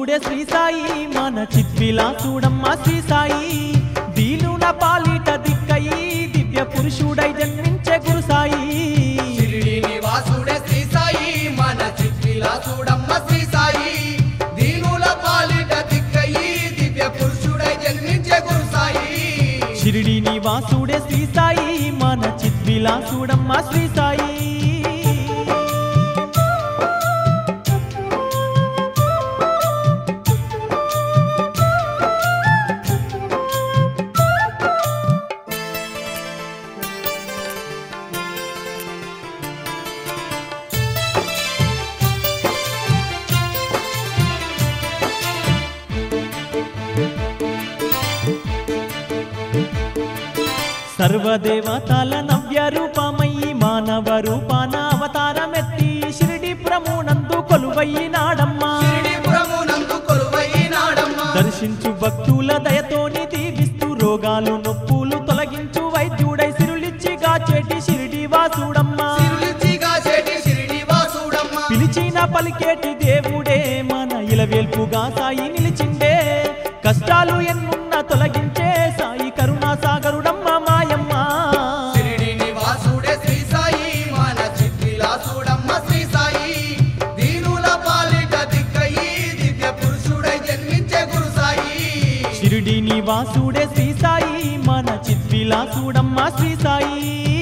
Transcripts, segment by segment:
నివాసుడే శ్రీ సాయి మన చిద్విలాసుడమ్మ శ్రీ సాయి దీనుల పాలిట దిక్కయి దివ్య పురుషుడై జన్మించే గురు సాయి షిరిడి నివాసుడే శ్రీ సాయి మన చిత్విలాసుడమ్మ శ్రీ సాయి దీనుల పాలిట దిక్కయి దివ్య పురుషుడై జన్మించే గురు సాయి షిరిడి నివాసుడే శ్రీ సాయి మన చిద్విలాసుడమ్మ శ్రీ సాయి సర్వదేవతల నవ్య రూపమయ్యి మానవ రూపాన అవతారమెత్తి షిరిడి ప్రమునందు కొలువయ్యినాడమ్మా షిరిడిపురమునందు కొలువైనాడమ్మ దర్శించు భక్తుల దయతోని దీవిస్తూ రోగాలు నొప్పులు తొలగించు వైద్యుడై సిరులిచ్చి గాచేటి షిరిడి వాసుడమ్మా సిరులిచ్చిగా చేటి షిరిడి వాసుడమ్మ పిలిచిన పలికేటి దేవుడే మన ఇలవేల్పుగా సాయి నిలిచిండే కష్టాలు ఎన్నున్న తొలగించే సాయి కరుణా సాగరుడమ్మ మాయమ్మ షిరిడి నివాసుడే శ్రీ సాయి మన చిత్విలాసుడమ్మ శ్రీ సాయి దీనుల పాలిట దిక్కయి దివ్య పురుషుడై జన్మించే గురు సాయి షిరిడి నివాసుడే శ్రీ సాయి మన చిద్విలాసుడమ్మ శ్రీ సాయి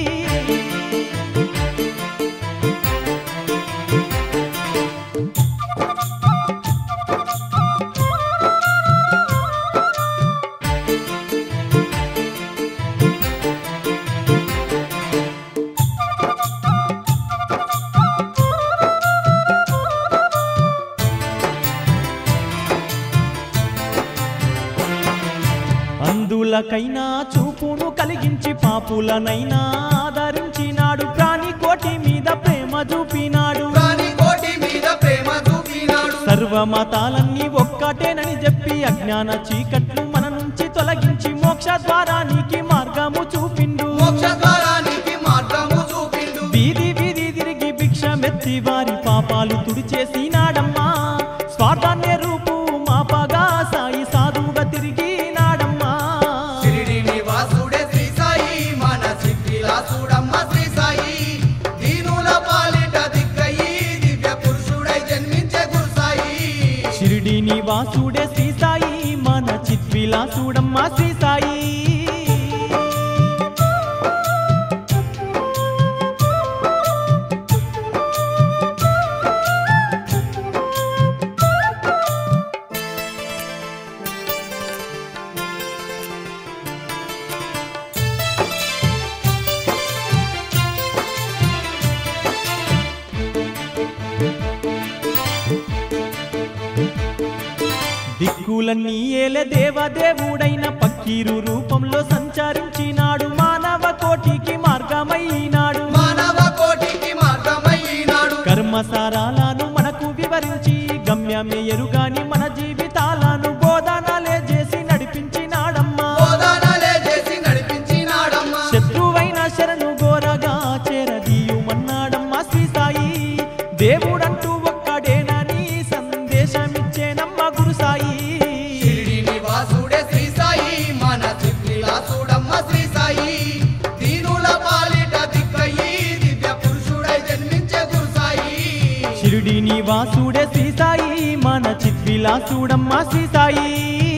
అందులకైనా చూపును కలిగించి పాపులనైనా ఆదరించినాడు ప్రాణి కోటి మీద ప్రేమ చూపినాడు ప్రాణి కోటి మీద ప్రేమ చూపినాడు సర్వమతాలన్నీ ఒక్కటేనని చెప్పి అజ్ఞాన చీకట్లు మన నుంచి తొలగించి మోక్ష ద్వారానికి మార్గము చూపిండు మోక్ష ద్వారానికి మార్గము చూపిండు వీధి వీధి తిరిగి భిక్షమెత్తి వారి పాపాలు తుడిచేసినాడమ్మా స్వార్థాన్య రూపు మాపగా సాయి సాధువుగా తిరిగినాడమ్మా షిరిడి నివాసుడే శ్రీ సాయి మన సిద్ధిలాసుడమ్మ శ్రీ సాయి దీనుల పాలిట దిక్కయి దివ్య పురుషుడై జన్మించే గురు సాయి షిరిడి నివాసుడే శ్రీ సాయి మన చిద్విలాసుడమ్మ శ్రీ సాయి దిక్కులన్నీ ఏల దేవదేవుడైన పక్కీరు రూపంలో సంచరించినాడు మానవ కోటికి మార్గమైనాడు మానవ కోటికి మార్గమైనాడు కర్మసారాలను మనకు వివరించి గమ్యమే ఎరుగాని మన జీవితాలను బోధనలే చేసి నడిపించినాడమ్మా బోధనలే చేసి నడిపించినాడమ్మ శత్రువైన శరణు గోరగా చేరదీయుమన్నాడమ్మా శ్రీ సాయి దేవుడంటూ ఒక్కడేనని సందేశమిచ్చేనమ్మ గురు సాయి షిరిడి నివాసుడే శ్రీ సాయి మన సిద్ధిలాసుడమ్మ శ్రీ సాయి దీనుల పాలిట దిక్కయి దివ్య పురుషుడై జన్మించే గురు సాయి షిరిడి నివాసుడే శ్రీ సాయి మన చిద్విలాసుడమ్మ శ్రీ సాయి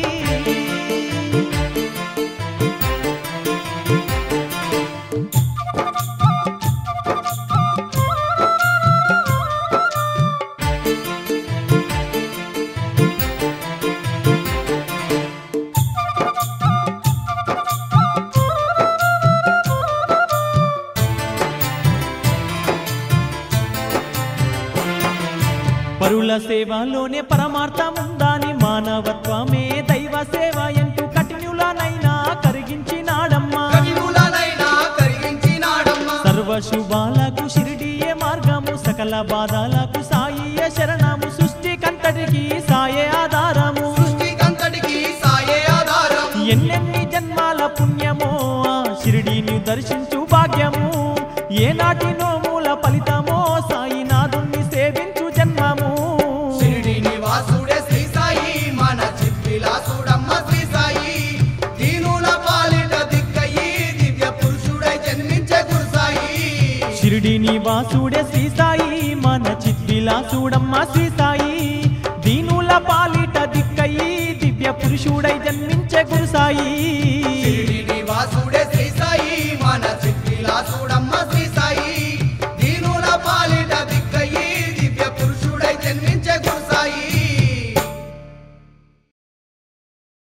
పరుల సేవలోనే పరమార్థముందాని మానవత్వమే దైవ సేవ ఎంటూ కఠినులనైనా కరిగించినాడమ్మా కవిములనైనా కరిగించినాడమ్మ సర్వ శుభాలకు షిరిడియే మార్గము సకల బాధలకు సాయియే శరణము సృష్టి కంతటికి సాయే ఆధారము సృష్టికంతటికి సాయే ఆధారం ఎన్నెన్ని జన్మాల పుణ్యమో ఆ షిరిడిని దర్శించు భాగ్యము ఏనాటి నోముల ఫలితమో సాయినాథుణ్ణి సేవించు జన్మము షిరిడి నివాసుడే శ్రీ సాయి నివాసుడే శ్రీ సాయి మన చిద్విలాసుడమ్మ శ్రీ సాయి దీనుల పాలిట దిక్కయి దివ్య పురుషుడై జన్మించే గురు సాయి